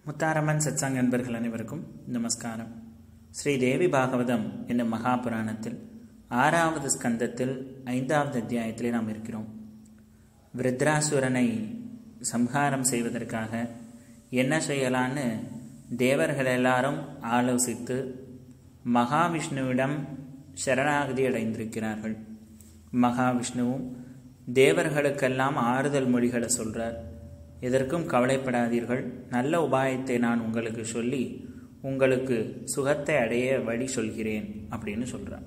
முத்தாரம்மன் சத்சாங் நண்பர்கள் அனைவருக்கும் நமஸ்காரம் ஸ்ரீ தேவி பாகவதம் என்னும் மகாபுராணத்தில் ஆறாவது ஸ்கந்தத்தில் ஐந்தாவது அத்தியாயத்திலே நாம் இருக்கிறோம் விருத்ராசுரனை சம்ஹாரம் செய்வதற்காக என்ன செய்யலான்னு தேவர்கள் எல்லாரும் ஆலோசித்து மகாவிஷ்ணுவிடம் சரணாகதி அடைந்திருக்கிறார்கள் மகாவிஷ்ணுவும் தேவர்களுக்கெல்லாம் ஆறுதல் மொழிகளை சொல்றார் எதற்கும் கவலைப்படாதீர்கள் நல்ல உபாயத்தை நான் உங்களுக்கு சொல்லி உங்களுக்கு சுகத்தை அடைய வழி சொல்கிறேன் அப்படின்னு சொல்கிறார்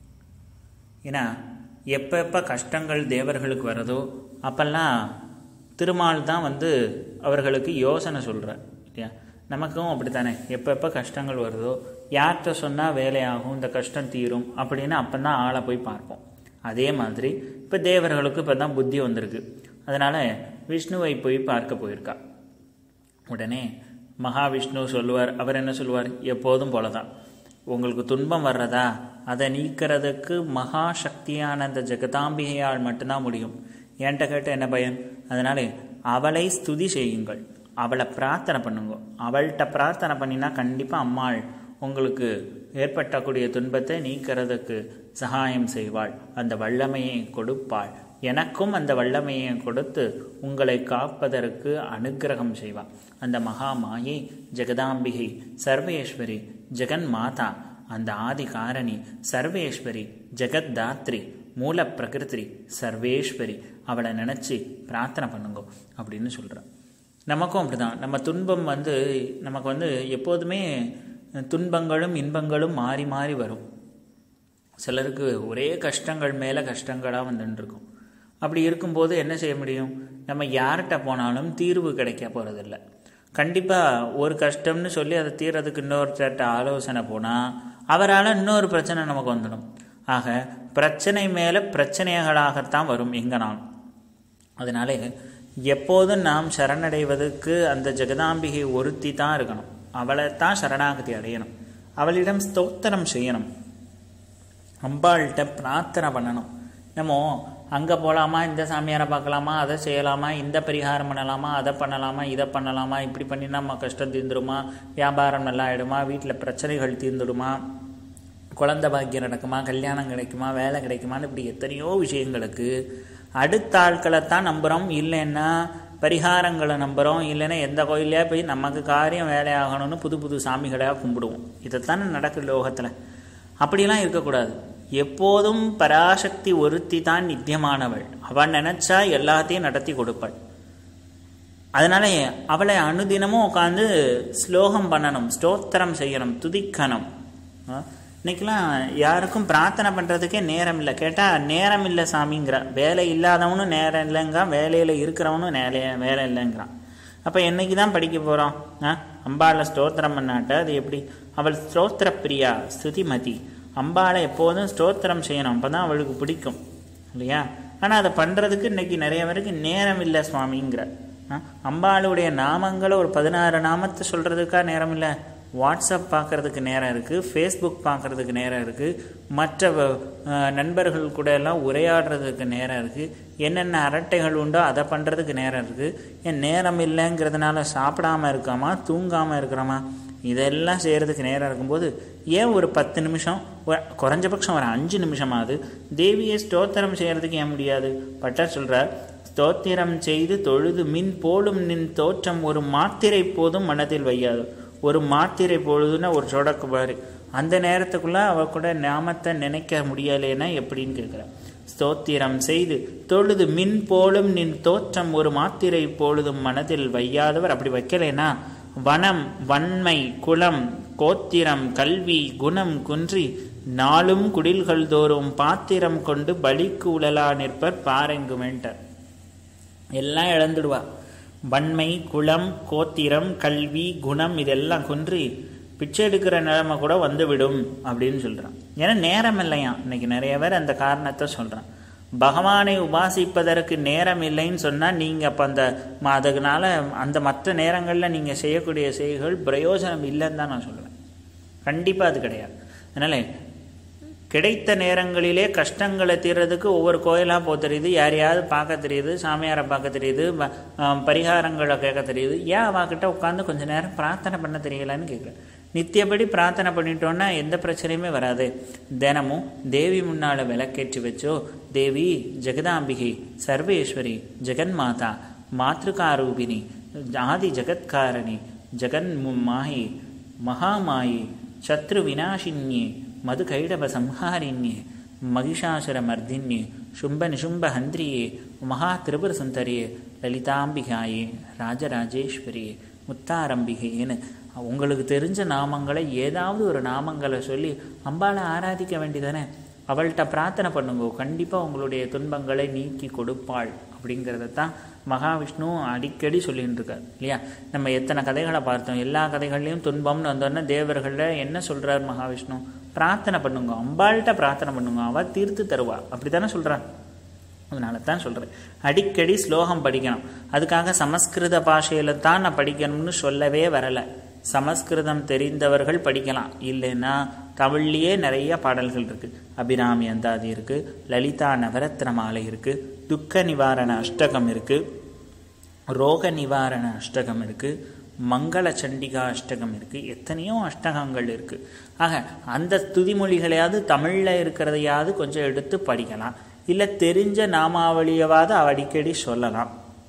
ஏன்னா எப்போ எப்போ கஷ்டங்கள் தேவர்களுக்கு வரதோ அப்பெல்லாம் திருமால் தான் வந்து அவர்களுக்கு யோசனை சொல்கிறார் இல்லையா நமக்கும் அப்படித்தானே எப்போ எப்போ கஷ்டங்கள் வருதோ யார்கிட்ட சொன்னால் வேலையாகும் இந்த கஷ்டம் தீரும் அப்படின்னு அப்போ தான் ஆளை போய் பார்ப்போம் அதே மாதிரி இப்போ தேவர்களுக்கு இப்போ தான் புத்தி வந்திருக்கு அதனால் விஷ்ணுவை போய் பார்க்க போயிருக்கா உடனே மகாவிஷ்ணு சொல்லுவார் அவர் என்ன சொல்லுவார் எப்போதும் போல தான் உங்களுக்கு துன்பம் வர்றதா அதை நீக்கிறதுக்கு மகா சக்தியான அந்த ஜெகதாம்பிகையால் மட்டும்தான் முடியும் என்கிட்ட கேட்ட என்ன பயன் அதனால அவளை ஸ்துதி செய்யுங்கள் அவளை பிரார்த்தனை பண்ணுங்க அவள்கிட்ட பிரார்த்தனை பண்ணினா கண்டிப்பாக அம்மாள் உங்களுக்கு ஏற்பட்டக்கூடிய துன்பத்தை நீக்கிறதுக்கு சகாயம் செய்வாள் அந்த வல்லமையை கொடுப்பாள் எனக்கும் அந்த வல்லமையை கொடுத்து உங்களை காப்பதற்கு அனுக்கிரகம் செய்வாள் அந்த மகா மாயை ஜெகதாம்பிகை சர்வேஸ்வரி ஜெகன் மாதா அந்த ஆதி காரணி சர்வேஸ்வரி ஜெகத்தாத்ரி மூல பிரகிருதி சர்வேஸ்வரி அவளை நினச்சி பிரார்த்தனை பண்ணுங்க அப்படின்னு சொல்கிறான் நமக்கும் அப்படிதான் நம்ம துன்பம் வந்து நமக்கு வந்து எப்போதுமே துன்பங்களும் இன்பங்களும் மாறி மாறி வரும் சிலருக்கு ஒரே கஷ்டங்கள் மேலே கஷ்டங்களாக வந்துட்டுருக்கும் அப்படி இருக்கும்போது என்ன செய்ய முடியும் நம்ம யார்கிட்ட போனாலும் தீர்வு கிடைக்க போகிறதில்ல கண்டிப்பாக ஒரு கஷ்டம்னு சொல்லி அதை தீர்றதுக்கு இன்னொருத்தர்கிட்ட ஆலோசனை போனால் அவரால் இன்னொரு பிரச்சனை நமக்கு வந்துடும் ஆக பிரச்சனை மேலே பிரச்சனைகளாகத்தான் வரும் எங்கனாலும் அதனால எப்போதும் நாம் சரணடைவதற்கு அந்த ஜெகதாம்பிகை ஒருத்தி தான் இருக்கணும் அவளை தான் சரணாகதி அடையணும் அவளிடம் ஸ்தோத்திரம் செய்யணும் அம்பாள்கிட்ட பிரார்த்தனை பண்ணணும் நம்ம அங்கே போகலாமா இந்த சாமியாரை பார்க்கலாமா அதை செய்யலாமா இந்த பரிகாரம் பண்ணலாமா அதை பண்ணலாமா இதை பண்ணலாமா இப்படி பண்ணி நம்ம கஷ்டம் தீர்ந்துடுமா வியாபாரம் நல்லா ஆகிடுமா வீட்டில் பிரச்சனைகள் தீர்ந்துடுமா குழந்த பாக்கியம் நடக்குமா கல்யாணம் கிடைக்குமா வேலை கிடைக்குமான்னு இப்படி எத்தனையோ விஷயங்களுக்கு அடுத்த ஆட்களை தான் நம்புகிறோம் இல்லைன்னா பரிகாரங்களை நம்புகிறோம் இல்லைன்னா எந்த கோயிலே போய் நமக்கு காரியம் வேலையாகணும்னு புது புது சாமிகளாக கும்பிடுவோம் இதைத்தானே நடக்குது லோகத்தில் அப்படிலாம் இருக்கக்கூடாது எப்போதும் பராசக்தி ஒருத்தி தான் நித்தியமானவள் அவள் நினைச்சா எல்லாத்தையும் நடத்தி கொடுப்பாள் அதனால அவளை அனுதினமும் உட்காந்து ஸ்லோகம் பண்ணணும் ஸ்தோத்திரம் செய்யணும் துதிக்கணும் இன்னைக்கெல்லாம் யாருக்கும் பிரார்த்தனை பண்ணுறதுக்கே நேரம் இல்லை கேட்டால் நேரம் இல்லை சாமிங்கிறா வேலை இல்லாதவனும் நேரம் இல்லைங்கிறான் வேலையில் இருக்கிறவனும் நேர வேலை இல்லைங்கிறான் அப்போ என்னைக்கு தான் படிக்க போகிறோம் ஆ அம்பாளை ஸ்தோத்திரம் பண்ணாட்ட அது எப்படி அவள் ஸ்தோத்திர பிரியா ஸ்துதிமதி அம்பாளை எப்போதும் ஸ்தோத்திரம் செய்யணும் அப்போ தான் அவளுக்கு பிடிக்கும் இல்லையா ஆனால் அதை பண்ணுறதுக்கு இன்னைக்கு நிறைய பேருக்கு நேரம் இல்லை சுவாமிங்கிற அம்பாளுடைய நாமங்களை ஒரு பதினாறு நாமத்தை சொல்கிறதுக்காக நேரம் இல்லை வாட்ஸ்அப் பார்க்குறதுக்கு நேரம் இருக்குது ஃபேஸ்புக் பார்க்குறதுக்கு நேரம் இருக்குது மற்ற நண்பர்கள் கூட எல்லாம் உரையாடுறதுக்கு நேரம் இருக்குது என்னென்ன அரட்டைகள் உண்டோ அதை பண்ணுறதுக்கு நேரம் இருக்குது ஏன் நேரம் இல்லைங்கிறதுனால சாப்பிடாமல் இருக்காமா தூங்காமல் இருக்கிறோமா இதெல்லாம் செய்கிறதுக்கு நேரம் இருக்கும்போது ஏன் ஒரு பத்து நிமிஷம் குறைஞ்சபட்சம் ஒரு அஞ்சு நிமிஷமாவது தேவியை ஸ்தோத்திரம் செய்கிறதுக்கு ஏன் முடியாது பட்டர் சொல்கிறார் ஸ்தோத்திரம் செய்து தொழுது மின் போலும் நின் தோற்றம் ஒரு மாத்திரை போதும் மனதில் வையாது ஒரு மாத்திரை பொழுதுன்னா ஒரு சொடக்கு பாரு அந்த நேரத்துக்குள்ளே அவ கூட நாமத்தை நினைக்க முடியலைன்னா எப்படின்னு கேட்குறேன் ஸ்தோத்திரம் செய்து தொழுது மின் போலும் நின் தோற்றம் ஒரு மாத்திரை பொழுதும் மனதில் வையாதவர் அப்படி வைக்கலைன்னா வனம் வன்மை குளம் கோத்திரம் கல்வி குணம் குன்றி நாளும் குடில்கள் தோறும் பாத்திரம் கொண்டு பலிக்கு உழலா நிற்பர் பாரெங்குமென்ட்டார் எல்லாம் இழந்துடுவா வன்மை குளம் கோத்திரம் கல்வி குணம் இதெல்லாம் குன்றி பிச்சை எடுக்கிற நிலைமை கூட வந்துவிடும் அப்படின்னு சொல்கிறான் ஏன்னா நேரம் இல்லையா இன்னைக்கு நிறைய பேர் அந்த காரணத்தை சொல்கிறான் பகவானை உபாசிப்பதற்கு நேரம் இல்லைன்னு சொன்னால் நீங்கள் அப்போ அந்த அதனால அந்த மற்ற நேரங்களில் நீங்கள் செய்யக்கூடிய செய்கைகள் பிரயோஜனம் இல்லைன்னு தான் நான் சொல்லுவேன் கண்டிப்பாக அது கிடையாது அதனால் கிடைத்த நேரங்களிலே கஷ்டங்களை தீர்றதுக்கு ஒவ்வொரு கோயிலாக போக தெரியுது யாரையாவது பார்க்க தெரியுது சாமியாரை பார்க்க தெரியுது ப- ஆம், பரிகாரங்களை கேட்க தெரியுது ஏன் அவகிட்ட உட்காந்து கொஞ்ச நேரம் பிரார்த்தனை பண்ண தெரியலன்னு கேட்குறேன் நித்தியப்படி பிரார்த்தனை பண்ணிட்டோன்னா எந்த பிரச்சனையுமே வராது தினமும் தேவி முன்னால் விளக்கேற்றி வச்சோ தேவி ஜெகதாம்பிகை சர்வேஸ்வரி ஜெகன்மாதா மாத்ருகாரூபிணி ஆதி ஜகத்காரணி ஜெகன் மாயி மகாமாயி சத்ரு விநாசின்யே மதுகைடப சம்ஹாரிண்யே மகிஷாசுர மர்தின்யே சும்ப நிசும்ப ஹந்திரியே மகா திரிபுர சுந்தரியே லலிதாம்பிகாயே ராஜராஜேஸ்வரியே முத்தாரம்பிகைன்னு உங்களுக்கு தெரிஞ்ச நாமங்களை ஏதாவது ஒரு நாமங்களை சொல்லி அம்பாளை ஆராதிக்க வேண்டியதானே அவள்கிட்ட பிரார்த்தனை பண்ணுங்க கண்டிப்பாக உங்களுடைய துன்பங்களை நீக்கி கொடுப்பாள் அப்படிங்கிறத தான் மகாவிஷ்ணு அடிக்கடி சொல்லிட்டு இருக்கார் இல்லையா நம்ம எத்தனை கதைகளை பார்த்தோம் எல்லா கதைகள்லையும் துன்பம்னு வந்தோடனே தேவர்களில் என்ன சொல்றார் மகாவிஷ்ணு பிரார்த்தனை பண்ணுங்க அம்பாள்கிட்ட பிரார்த்தனை பண்ணுங்க அவ தீர்த்து தருவா அப்படி தானே சொல்கிறான் அதனால தான் சொல்கிறேன் அடிக்கடி ஸ்லோகம் படிக்கணும் அதுக்காக சமஸ்கிருத பாஷையில் தான் நான் படிக்கணும்னு சொல்லவே வரலை சமஸ்கிருதம் தெரிந்தவர்கள் படிக்கலாம் இல்லைன்னா தமிழ்லேயே நிறைய பாடல்கள் இருக்குது அபிராமி அந்தாதி இருக்குது லலிதா நவரத்ன மாலை இருக்குது துக்க நிவாரண அஷ்டகம் இருக்குது ரோக நிவாரண அஷ்டகம் இருக்குது மங்கள சண்டிகா அஷ்டகம் இருக்குது எத்தனையோ அஷ்டகங்கள் இருக்குது ஆக அந்த துதிமொழிகளையாவது தமிழில் இருக்கிறதையாவது கொஞ்சம் எடுத்து படிக்கலாம் இல்லை தெரிஞ்ச நாமாவளியவாவது அடிக்கடி சொல்லலாம்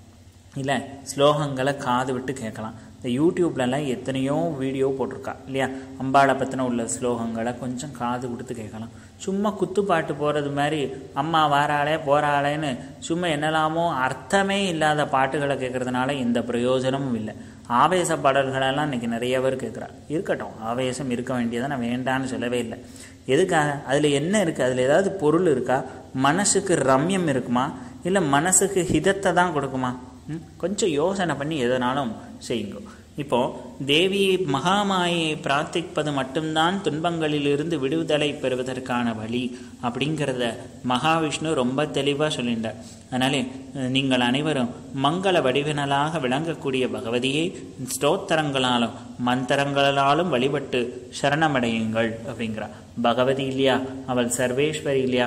இல்லை ஸ்லோகங்களை காது விட்டு கேட்கலாம் இந்த யூடியூப்லலாம் எத்தனையோ வீடியோ போட்டிருக்கா இல்லையா அம்பாளை பற்றின உள்ள ஸ்லோகங்களை கொஞ்சம் காது கொடுத்து கேட்கலாம் சும்மா குத்துப்பாட்டு போகிறது மாதிரி அம்மா வாராளே போகிறாளேன்னு சும்மா என்னெல்லாமோ அர்த்தமே இல்லாத பாட்டுகளை கேட்கறதுனால எந்த பிரயோஜனமும் இல்லை ஆவேச பாடல்களெல்லாம் இன்னைக்கு நிறைய பேர் கேட்குறா இருக்கட்டும் ஆவேசம் இருக்க வேண்டியதை நான் வேண்டான்னு சொல்லவே இல்லை எதுக்காக அதில் என்ன இருக்குது அதில் ஏதாவது பொருள் இருக்கா மனசுக்கு ரம்யம் இருக்குமா இல்லை மனசுக்கு ஹிதத்தை தான் கொடுக்குமா ம்? கொஞ்சம் யோசனை பண்ணி எதனாலும் செய்யுங்க இப்போ தேவி மகாமாயை பிரார்த்திப்பது மட்டும்தான் துன்பங்களிலிருந்து விடுதலை பெறுவதற்கான வழி அப்படிங்கிறத மகாவிஷ்ணு ரொம்ப தெளிவாக சொல்லிட்டார் அதனாலே அஹ், நீங்கள் அனைவரும் மங்கள வடிவினலாக விளங்கக்கூடிய பகவதியை ஸ்தோத்திரங்களாலும் மந்திரங்களாலும் வழிபட்டு சரணமடையுங்கள் அப்படிங்கிறார் பகவதி இல்லையா அவள் சர்வேஸ்வரி இல்லையா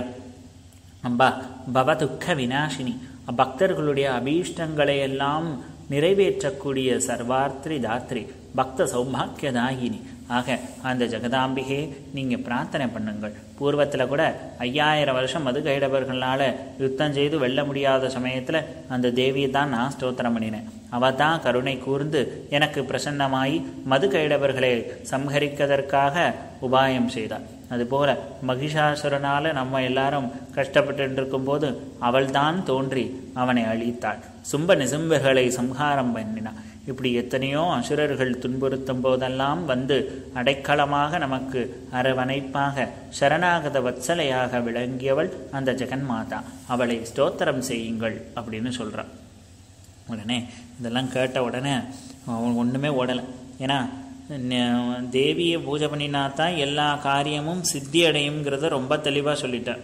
அம்பா பவதுக்க விநாசினி பக்தர்களுடைய அபீஷ்டங்களை எல்லாம் நிறைவேற்றக்கூடிய சர்வார்த்திரி தாத்ரி பக்த சௌபாக்கியதாயினி ஆக அந்த ஜெகதாம்பிகே நீங்கள் பிரார்த்தனை பண்ணுங்கள் பூர்வத்தில் கூட ஐயாயிரம் வருஷம் மது கைடவர்களால் யுத்தம் செய்து வெல்ல முடியாத சமயத்தில் அந்த தேவியை தான் நான் ஸ்தோத்திரம் பண்ணினேன் அவள் தான் கருணை கூர்ந்து எனக்கு பிரசன்னமாகி மது கைடவர்களை சம்ஹரிப்பதற்காக உபாயம் செய்தாள் அதுபோல மகிஷாசுரனால நம்ம எல்லாரும் கஷ்டப்பட்டு இருக்கும்போது அவள்தான் தோன்றி அவனை அழித்தாள் சும்ப நிசும்பர்களை சம்ஹாரம் பண்ணினாள் இப்படி எத்தனையோ அசுரர்கள் துன்புறுத்தும் போதெல்லாம் வந்து அடைக்கலமாக நமக்கு அரவணைப்பாக சரணாகத வத்சலையாக விளங்கியவள் அந்த ஜெகன்மாதா அவளை ஸ்தோத்திரம் செய்யுங்கள் அப்படின்னு சொல்கிறான் உடனே இதெல்லாம் கேட்ட உடனே அவன் ஒன்றுமே ஓடலை ஏன்னா ந- தேவியை பூஜை பண்ணினா தான் எல்லா காரியமும் சித்தி அடையுங்கிறத ரொம்ப தெளிவாக சொல்லிட்டார்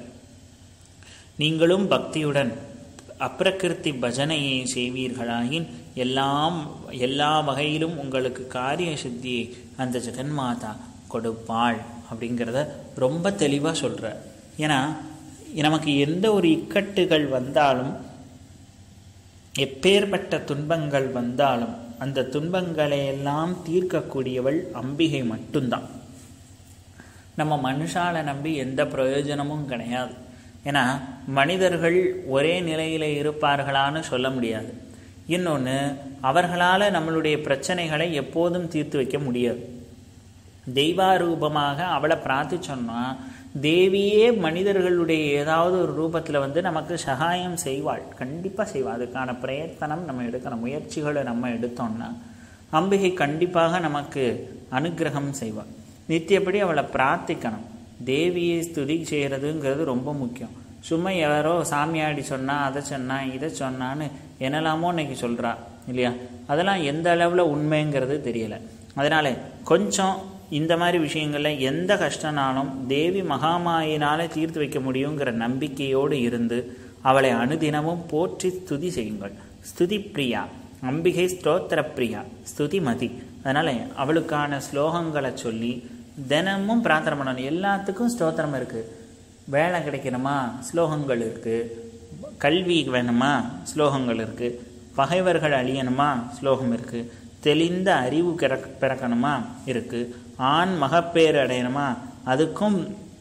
நீங்களும் பக்தியுடன் அப்பிரகிருதி பஜனையை செய்வீர்களாயின் எல்லாம் எல்லா வகையிலும் உங்களுக்கு காரிய சித்தியை அந்த ஜெகன்மாதா கொடுப்பாள் அப்படிங்கிறத ரொம்ப தெளிவாக சொல்கிறார் ஏன்னா நமக்கு எந்த ஒரு இக்கட்டுகள் வந்தாலும் எப்பேற்பட்ட துன்பங்கள் வந்தாலும் அந்த துன்பங்களை எல்லாம் தீர்க்கக்கூடியவள் அம்பிகை மட்டும்தான் நம்ம மனுஷாலை நம்பி எந்த பிரயோஜனமும் கிடையாது ஏன்னா மனிதர்கள் ஒரே நிலையில் இருப்பார்களான்னு சொல்ல முடியாது இன்னொன்று அவர்களால் நம்மளுடைய பிரச்சனைகளை எப்போதும் தீர்த்து வைக்க முடியாது தெய்வாரூபமாக அவளை பிரார்த்திச்சோன்னா தேவியே மனிதர்களுடைய ஏதாவது ஒரு ரூபத்தில் வந்து நமக்கு சகாயம் செய்வாள் கண்டிப்பாக செய்வாள் அதுக்கான பிரயத்தனம் நம்ம எடுக்கணும் முயற்சிகளை நம்ம எடுத்தோம்னா அம்பிகை கண்டிப்பாக நமக்கு அனுக்கிரகம் செய்வாள் நித்தியப்படி அவளை பிரார்த்திக்கணும் தேவியை ஸ்துதி செய்கிறதுங்கிறது ரொம்ப முக்கியம் சும்மா யாரோ சாமியாடி சொன்னா அதை சொன்னா இதை சொன்னான்னு என்னெல்லாமோ இன்னைக்கு சொல்கிறா இல்லையா அதெல்லாம் எந்த அளவில் உண்மைங்கிறது தெரியலை அதனால கொஞ்சம் இந்த மாதிரி விஷயங்களில் எந்த கஷ்டனாலும் தேவி மகாமாயினால தீர்த்து வைக்க முடியுங்கிற நம்பிக்கையோடு இருந்து அவளை அனுதினமும் போற்றி ஸ்துதி செய்யுங்கள் ஸ்துதி பிரியா அம்பிகை ஸ்தோத்திர பிரியா ஸ்துதி மதி அதனால் அவளுக்கான ஸ்லோகங்களை சொல்லி தினமும் பிரார்த்தனை பண்ணணும் எல்லாத்துக்கும் ஸ்தோத்திரம் இருக்குது வேலை கிடைக்கணுமா ஸ்லோகங்கள் இருக்குது கல்வி வேணுமா ஸ்லோகங்கள் இருக்குது பகைவர்கள் அழியணுமா ஸ்லோகம் இருக்குது தெளிந்த அறிவு கிற பிறக்கணுமா இருக்குது ஆண் மகப்பேறு அடையணுமா அதுக்கும்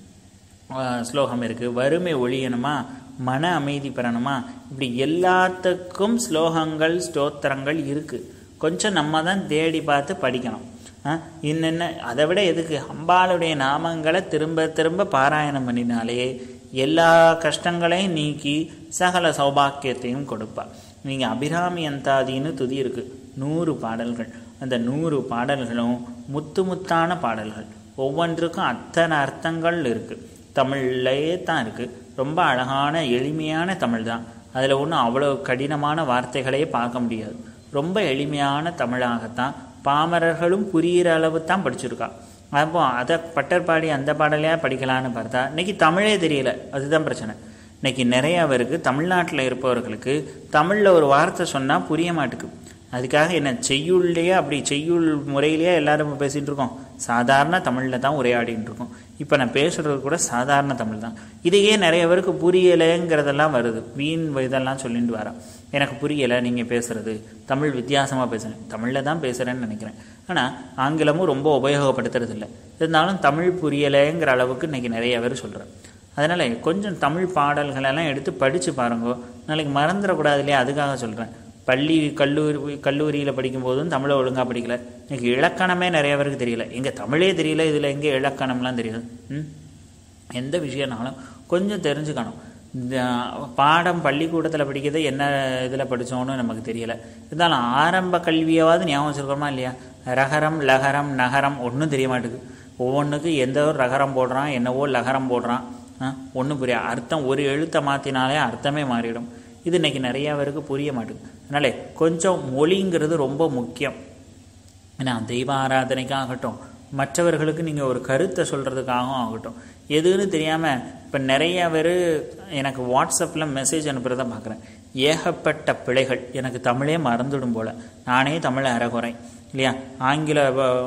ஸ்லோகம் இருக்குது வறுமை ஒழியணுமா மன அமைதி பெறணுமா இப்படி எல்லாத்துக்கும் ஸ்லோகங்கள் ஸ்தோத்திரங்கள் இருக்குது கொஞ்சம் நம்ம தான் தேடி பார்த்து படிக்கணும் இன்னென்ன அதை விட எதுக்கு அம்பாளுடைய நாமங்களை திரும்ப திரும்ப பாராயணம் பண்ணினாலே எல்லா கஷ்டங்களையும் நீக்கி சகல சௌபாக்கியத்தையும் கொடுப்பா நீங்கள் அபிராமி அந்தாதின்னு துதி இருக்குது நூறு பாடல்கள் அந்த நூறு பாடல்களும் முத்து முத்தான பாடல்கள் ஒவ்வொன்றுக்கும் அத்தனை அர்த்தங்கள் இருக்குது தமிழ்லையே தான் இருக்குது ரொம்ப அழகான எளிமையான தமிழ் தான் அதில் ஒன்றும் அவ்வளோ கடினமான வார்த்தைகளையே பார்க்க முடியாது ரொம்ப எளிமையான தமிழாகத்தான் பாமரர்களும் புரிகிற அளவு தான் படிச்சிருக்கா அப்போ அதை பட்டர்பாடி அந்த பாடலையாக படிக்கலான்னு பார்த்தா இன்றைக்கி தமிழே தெரியல அதுதான் பிரச்சனை இன்றைக்கி நிறைய பேருக்கு தமிழ்நாட்டில் இருப்பவர்களுக்கு தமிழில் ஒரு வார்த்தை சொன்னால் புரிய மாட்டுக்கு அதுக்காக என்ன செய்யுள்ளையே அப்படி செய்யுள் முறையிலேயே எல்லாரும் பேசிகிட்டு இருக்கோம் சாதாரண தமிழில் தான் உரையாடின்னு இருக்கோம் இப்போ நான் பேசுகிறது கூட சாதாரண தமிழ் தான் இதையே நிறைய பேருக்கு புரியலைங்கிறதெல்லாம் வருது வீண் இதெல்லாம் சொல்லிட்டு வரேன் எனக்கு புரியலை நீங்கள் பேசுகிறது தமிழ் வித்தியாசமாக பேசுகிறேன் தமிழில் தான் பேசுகிறேன்னு நினைக்கிறேன் ஆனால் ஆங்கிலமும் ரொம்ப உபயோகப்படுத்துறது இல்லை இருந்தாலும் தமிழ் புரியலைங்கிற அளவுக்கு இன்றைக்கி நிறைய பேர் சொல்கிறேன் அதனால் கொஞ்சம் தமிழ் பாடல்களெல்லாம் எடுத்து படித்து பாருங்கோ நாளைக்கு மறந்துடக்கூடாது இல்லையா அதுக்காக சொல்கிறேன் பள்ளி கல்லூரி கல்லூரியில் படிக்கும்போதும் தமிழை ஒழுங்காக படிக்கல எனக்கு இலக்கணமே நிறைய பேருக்கு தெரியல எங்கள் தமிழே தெரியல இதில் எங்கே இலக்கணம்லாம் தெரியல ம் எந்த விஷயம்னாலும் கொஞ்சம் தெரிஞ்சுக்கணும் இந்த பாடம் பள்ளிக்கூடத்தில் படிக்கிறது என்ன இதில் படித்தோன்னு நமக்கு தெரியலை இருந்தாலும் ஆரம்ப கல்வியாவது ஞாபகம் வச்சுருக்கோமா இல்லையா ரகரம் லகரம் நகரம் ஒன்றும் தெரிய மாட்டேங்குது ஒவ்வொன்றுக்கும் எந்த ஒரு ரகரம் போடுறான் என்னவோ லகரம் போடுறான் ஒன்றும் புரிய அர்த்தம் ஒரு எழுத்தை மாற்றினாலே அர்த்தமே மாறிடும் இது இன்றைக்கி நிறையா பேருக்கு புரிய மாட்டேங்குது அதனால் கொஞ்சம் மொழிங்கிறது ரொம்ப முக்கியம் ஏன்னா தெய்வ ஆராதனைக்காகட்டும் மற்றவர்களுக்கு நீங்கள் ஒரு கருத்தை சொல்கிறதுக்காகவும் ஆகட்டும் எதுன்னு தெரியாமல் இப்போ நிறைய பேர் எனக்கு வாட்ஸ்அப்பில் மெசேஜ் அனுப்புகிறத பார்க்குறேன் ஏகப்பட்ட பிழைகள் எனக்கு தமிழே மறந்துடும் போல் நானே தமிழை அறகுறை இல்லையா ஆங்கில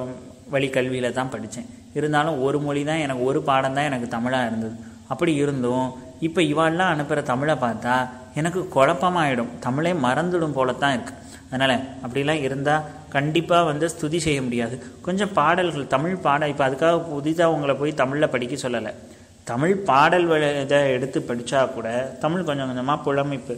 வழி கல்வியில் தான் படித்தேன் இருந்தாலும் ஒரு மொழி தான் எனக்கு ஒரு பாடம் தான் எனக்கு தமிழாக இருந்தது அப்படி இருந்தும் இப்போ இவாள்லாம் அனுப்புகிற தமிழை பார்த்தா எனக்கு குழப்பமாயிடும் தமிழே மறந்துடும் போல தான் இருக்குது அதனால் அப்படிலாம் இருந்தால் கண்டிப்பாக வந்து ஸ்துதி செய்ய முடியாது கொஞ்சம் பாடல்கள் தமிழ் பாடல் இப்போ அதுக்காக புதிதாக உங்களை போய் தமிழில் படிக்க சொல்லலை தமிழ் பாடல் இதை எடுத்து படித்தா கூட தமிழ் கொஞ்சம் கொஞ்சமாக புலமைப்பு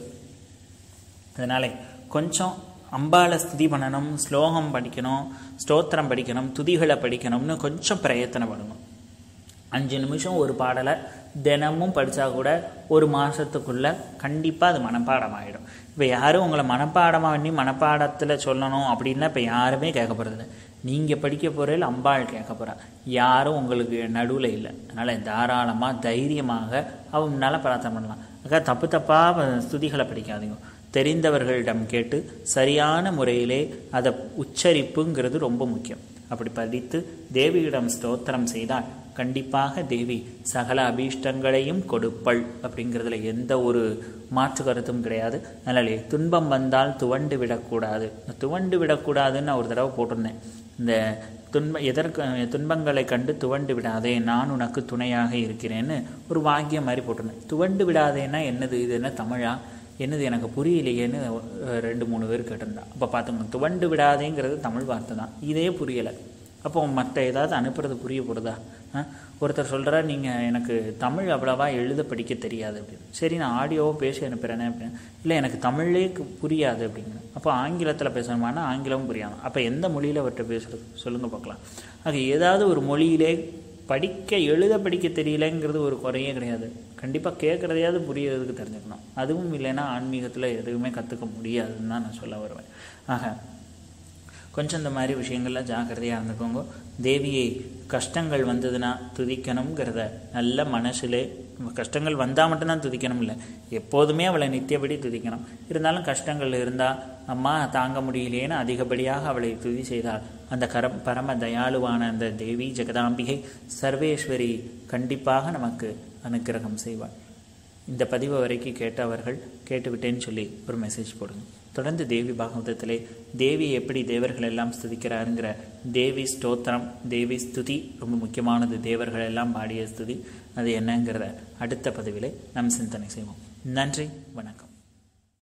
அதனால் கொஞ்சம் அம்பால ஸ்துதி பண்ணணும் ஸ்லோகம் படிக்கணும் ஸ்தோத்திரம் படிக்கணும் துதிகளை படிக்கணும்னு கொஞ்சம் பிரயத்தனப்படணும் அஞ்சு நிமிஷம் ஒரு பாடலை தினமும் படித்தா கூட ஒரு மாதத்துக்குள்ளே கண்டிப்பாக அது மனப்பாடம் ஆகிடும் இப்போ யாரும் உங்களை மனப்பாடமாக பண்ணி மனப்பாடத்தில் சொல்லணும் அப்படின்னா இப்போ யாருமே கேட்க போகிறதில்ல நீங்கள் படிக்க போகிறதில் அம்பாள் கேட்க போகிறா யாரும் உங்களுக்கு நடுவில் இல்லை அதனால் தாராளமாக தைரியமாக அவன் முன்னால் பிரார்த்தனை பண்ணலாம் அக்கா தப்பு தப்பாக ஸ்துதிகளை படிக்காதீங்க தெரிந்தவர்களிடம் கேட்டு சரியான முறையிலே அதை உச்சரிப்புங்கிறது ரொம்ப முக்கியம் அப்படி படித்து தேவியிடம் ஸ்தோத்திரம் செய்தால் கண்டிப்பாக தேவி சகல அபீஷ்டங்களையும் கொடுப்பள் அப்படிங்கிறதுல எந்த ஒரு மாற்று கருத்தும் கிடையாது அதனாலே துன்பம் வந்தால் துவண்டு விடக்கூடாது துவண்டு விடக்கூடாதுன்னு நான் ஒரு தடவை போட்டிருந்தேன் இந்த துன்ப எதற்கு துன்பங்களை கண்டு துவண்டு விடாதே நான் உனக்கு துணையாக இருக்கிறேன்னு ஒரு வாக்கியம் மாதிரி போட்டிருந்தேன் துவண்டு விடாதேன்னா என்னது இது என்ன தமிழா என்னது எனக்கு புரியலையேன்னு ரெண்டு மூணு பேர் கேட்டிருந்தா அப்போ பார்த்துக்கணும் துவண்டு விடாதேங்கிறது தமிழ் வார்த்தை தான் இதே புரியலை அப்போ மற்ற ஏதாவது அனுப்புறது புரிய போகிறதா ஒருத்தர் சொல்கிறா நீங்கள் எனக்கு தமிழ் அவ்வளவா எழுத படிக்க தெரியாது அப்படின்னு சரி நான் ஆடியோவோ பேசி அனுப்புகிறேனே அப்படின்னு இல்லை எனக்கு தமிழே புரியாது அப்படிங்கிற அப்போ ஆங்கிலத்தில் பேசணுமானா ஆங்கிலமும் புரியாது அப்போ எந்த மொழியில் அவர்கிட்ட பேசுகிறது சொல்லுங்கள் பார்க்கலாம் ஆக ஏதாவது ஒரு மொழியிலே படிக்க எழுத படிக்க தெரியலங்கிறது ஒரு குறையே கிடையாது கண்டிப்பாக கேட்குறதையாவது புரியறதுக்கு தெரிஞ்சுக்கணும் அதுவும் இல்லைன்னா ஆன்மீகத்தில் எதுவுமே கற்றுக்க முடியாதுன்னு தான் நான் சொல்ல வருவேன் ஆக கொஞ்சம் இந்த மாதிரி விஷயங்கள்லாம் ஜாக்கிரதையாக இருந்துக்கோங்க தேவியை கஷ்டங்கள் வந்ததுன்னா துதிக்கணுங்கிறத நல்ல மனசிலே கஷ்டங்கள் வந்தால் மட்டும்தான் துதிக்கணும் இல்லை எப்போதுமே அவளை நித்தியபடி துதிக்கணும் இருந்தாலும் கஷ்டங்கள் இருந்தால் அம்மா தாங்க முடியலையேன்னு அதிகப்படியாக அவளை துதி செய்தால் அந்த கரம் பரம தயாளுவான அந்த தேவி ஜெகதாம்பிகை சர்வேஸ்வரி கண்டிப்பாக நமக்கு அனுக்கிரகம் செய்வாள் இந்த பதிவு வரைக்கும் கேட்டவர்கள் கேட்டுவிட்டேன்னு சொல்லி ஒரு மெசேஜ் போடுங்க தொடர்ந்து தேவி பாகவதத்திலே தேவி எப்படி தேவர்கள் எல்லாம் ஸ்துதிக்கிறாருங்கிற தேவி ஸ்தோத்திரம் தேவி ஸ்துதி ரொம்ப முக்கியமானது தேவர்கள் எல்லாம் பாடிய ஸ்துதி அது என்னங்கிறத அடுத்த பதிவிலே நாம் சிந்தனை செய்வோம் நன்றி வணக்கம்